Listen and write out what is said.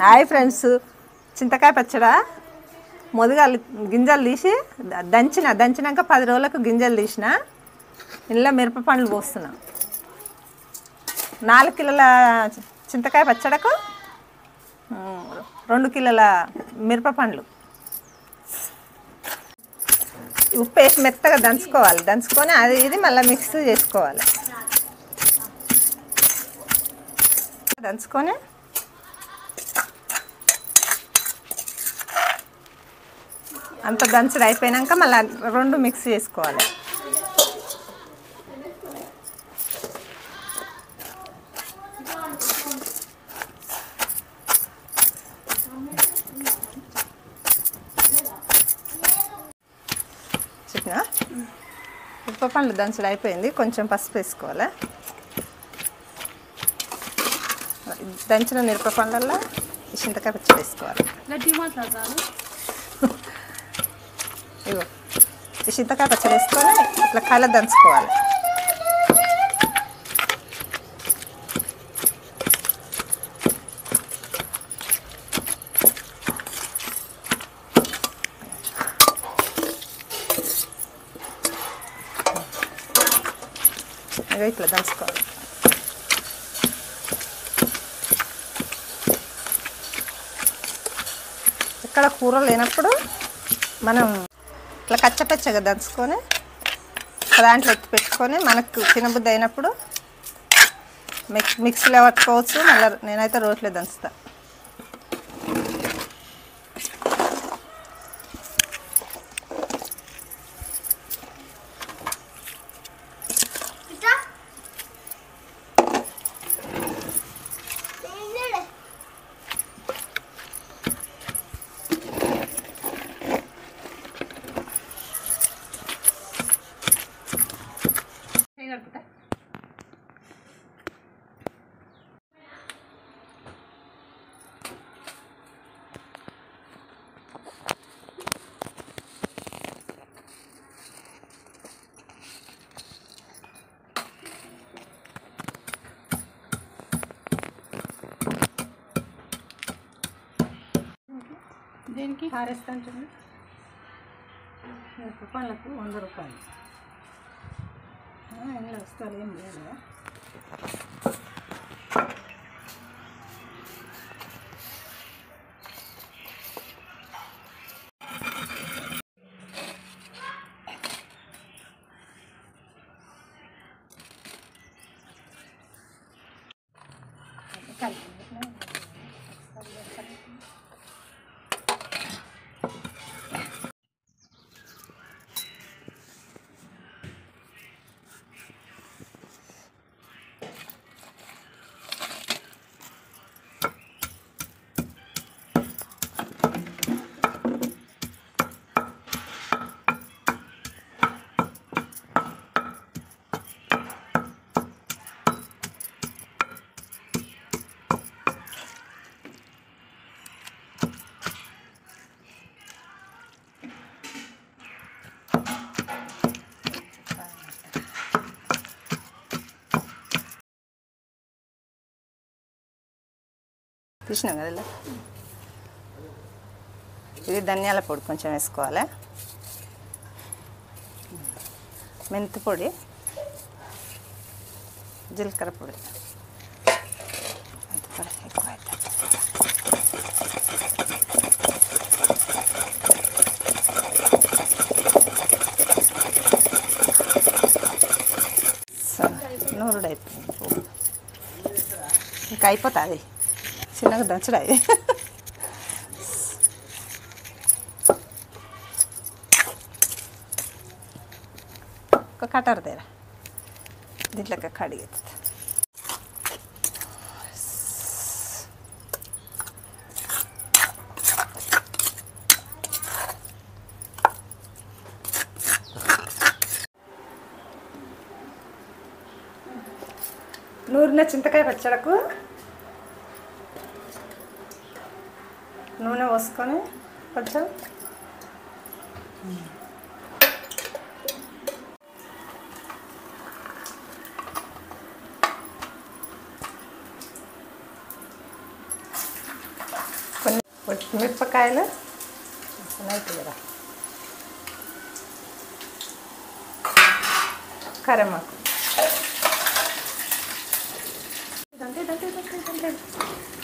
Hi friends చింతకాయ పచ్చడా మొదగాలు గింజలు తీసి ద- దంచిన దంచినాక పది రోజులకు గింజలు తీసిన ఇంట్లో మిరప పండ్లు పోస్తున్నా నాలుగు కిలోల చి- చింతకాయ పచ్చడకు ఉమ్, రెండు కిలోల మిరప పండ్లు ఉప్పు వేసి మెత్తగా దంచుకోవాలి దంచుకొని అది ఇది మళ్ళీ మిక్స్ చేసుకోవాలి దంచుకొని అంత దంచుడు అయిపోయినాక మళ్ళీ రెండు మిక్స్ చేసుకోవాలి చెప్పినా ఉప్పు పండ్లు దంచుడు అయిపోయింది కొంచెం పసుపు వేసుకోవాలి దంచిన మిరప పండ్లల్లో ఈ చింతకాయ పచ్చడి వేసుకోవాలి గట్టి మాట్లాడతాను ఇగో ఈ చింతకాయ పచ్చడి వేసుకొని ఇట్లా కల దంచుకోవాలి ఇగో ఇట్లా దంచుకోవాలి ఇక్కడ కూర లేనప్పుడు మనం ఇట్లా కచ్చపచ్చగా దంచుకొని ఒక దాంట్లో ఎత్తి పెట్టుకొని మనకు తినబుద్ధి అయినప్పుడు మిక్స్ మిక్సీలో పట్టుకోవచ్చు మళ్ళీ నేనైతే రోట్లో దంచుతా కలుపుతా దేనికి హారేస్తాను చూడండి రూపాయలకు వంద రూపాయలు ఇంట్లో వస్తారు ఏం లేదు తీసినాం కదా ఇలా ఇది ధనియాల పొడి కొంచెం వేసుకోవాలి మెంతి పొడి జీలకర్ర పొడి మెంతి పొడి ఎక్కువ అవుతుంది. సరే, నూరుడు అయిపోయింది పువ్వు. ఇంకా అయిపోతుంది చిన్నగా దంచడా ఇది ఒక కటర్ దేరా దీంట్లోకి కడిగి నూరిన చింతకాయ పచ్చడకు నూనె పోసుకొని కొంచెం మిరపకాయలు అవుతుంది కదా కరెమాకు దంటే దంటే దంటే దంటే